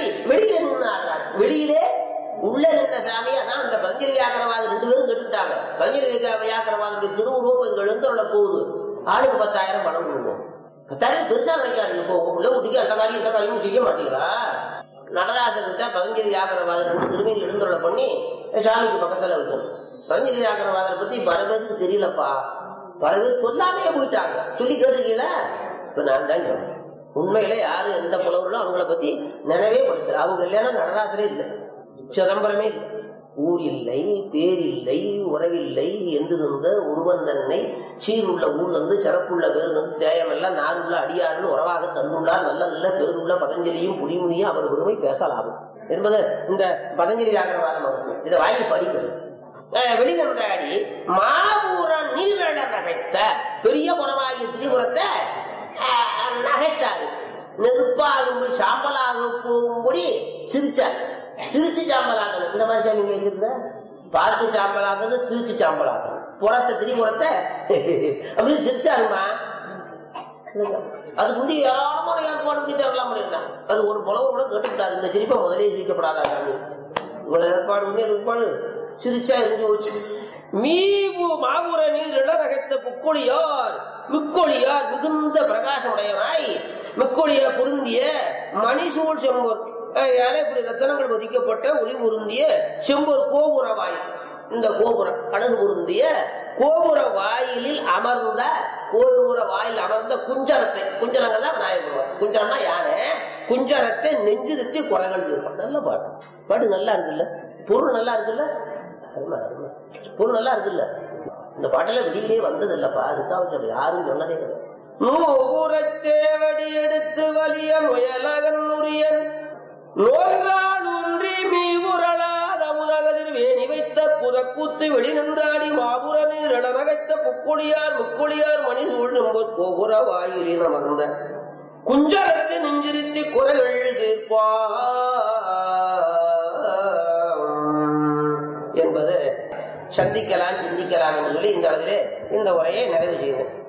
சாமி வெளியில நின்று ஆடுறாரு வெளியிலே உள்ள நின்ற சாமி அதான் அந்த பதஞ்சலி வியாக்கரவாதம் ரெண்டு பேரும் கெட்டுட்டாங்க பதஞ்சலி வியா- வியாக்கரவாதத்துடைய திருவுருவம் இங்க எழுந்தருள போகுது ஆளுக்கு பத்தாயிரம் பணம் கொடுவோம் பத்தாயிரம் பெருசா நினைக்காதீங்க இப்போ உங்க பிள்ளை குட்டிக்கு அந்த காரியம் இந்த காரியமும் செய்ய மாட்டீங்களா நடராசன் தான் பதஞ்சலி வியாக்கரவாதம் ரெண்டு திருமேனி எழுந்தருள பண்ணி சாமிக்கு பக்கத்துல வைக்கணும் பதஞ்சலி வியாக்கரவாதரை பத்தி பல பேருக்கு தெரியலப்பா பல பேர் சொல்லாமே போயிட்டாங்க சொல்லி கேட்டிருக்கீங்களா இப்ப நான் தான் சொல்றேன் உண்மையில யாரு எந்த புலவர்களும் அவங்கள பத்தி நினைவே படுத்தல அவங்க இல்லைன்னா நடராசரே இல்லை சிதம்பரமே இல்லை ஊர் இல்லை பேர் இல்லை உறவில்லை என்று இருந்த ஒருவன் தன்னை சீருள்ள ஊர் வந்து சிறப்புள்ள பேர் வந்து தேயமெல்லாம் நாருள்ள அடியாருன்னு உறவாக தந்துள்ளார் நல்ல நல்ல பேருள்ள பதஞ்சலியும் புலிமுனியும் அவர் பெருமை பேசலாகும் என்பது இந்த பதஞ்சலி வியாகரவாதம் வகுப்பு இதை வாங்கி படிக்கணும் அஹ் வெளிநன்றாடி மாபூர நீழல நகைத்த பெரிய புறமாகிய திரிபுரத்தை அஹ், நகைத்தாரு நெருப்பாகும்படி சாம்பலாக போகும்படி சிரிச்சார் சிரிச்சு சாம்பலாக்கணும் இந்த மாதிரி சாமி இங்க வச்சிருந்த பார்த்து சாம்பலாக்குறது சிரிச்சு சாம்பலாக்கணும் புறத்தை திரிபுரத்தை அப்படி சிரிச்சாருமா அதுக்கு முந்தைய ஏராளமான ஏற்பாடு பண்ணி தரலாம் அப்படின்றான் அது ஒரு புலவர் கூட கேட்டுக்கிட்டாரு இந்த சிரிப்பை முதலே சிரிக்கப்படாதா சாமி இவ்வளவு ஏற்பாடு பண்ணி அது ஏற்பாடு சிரிச்சா இருந்து போச்சு மீவு மாபுர நீர் இளரகத்த புக்கொழியார் மிக்கொழியார் மிகுந்த பிரகாசமுடையவனாய் மிக்கொழியார் பொருந்திய மணிசூழ் செம்பொர் அஹ் இப்படி ரத்தனங்கள் பதிக்கப்பட்ட ஒளி பொருந்திய செம்பொர் கோபுர வாய் இந்த கோபுரம் அழகு பொருந்திய கோபுர வாயிலில் அமர்ந்த கோபுர வாயில் அமர்ந்த குஞ்சரத்தை குஞ்சரங்கள் தான் விநாயகர் குஞ்சரம்னா யானை குஞ்சரத்தை நெஞ்சிருத்தி குரங்கள் இருக்கும் நல்ல பாட்டு பாட்டு நல்லா இருக்குல்ல பொருள் நல்லா இருக்குல்ல அருமை, அருமை. பொருள் நல்லா இருக்குல்ல இந்த பாட்டெல்லாம் வெளியிலே வந்தது இல்லப்பா அதுக்காக யாரும் சொன்னதே கிடையாது நூபுரத்தேவடி எடுத்து வலிய முயலகன் உரியன் நோய்நாள் ஒன்றி மீவுரளாத முதகதிர் வேணி வைத்த புதக்கூத்து வெளி நின்றாடி மாபுர நீர் நகைத்த புக்குடியார் முக்குடியார் மணி சூழ் நம்பர் கோபுர வாயிலில் அமர்ந்த குஞ்சரத்தை நெஞ்சிருத்தி குறைகள் தீர்ப்பா என்பது சந்திக்கலாம் சிந்திக்கலாம் என்று சொல்லி இந்த அளவிலே இந்த உரையை நிறைவு செய்தேன்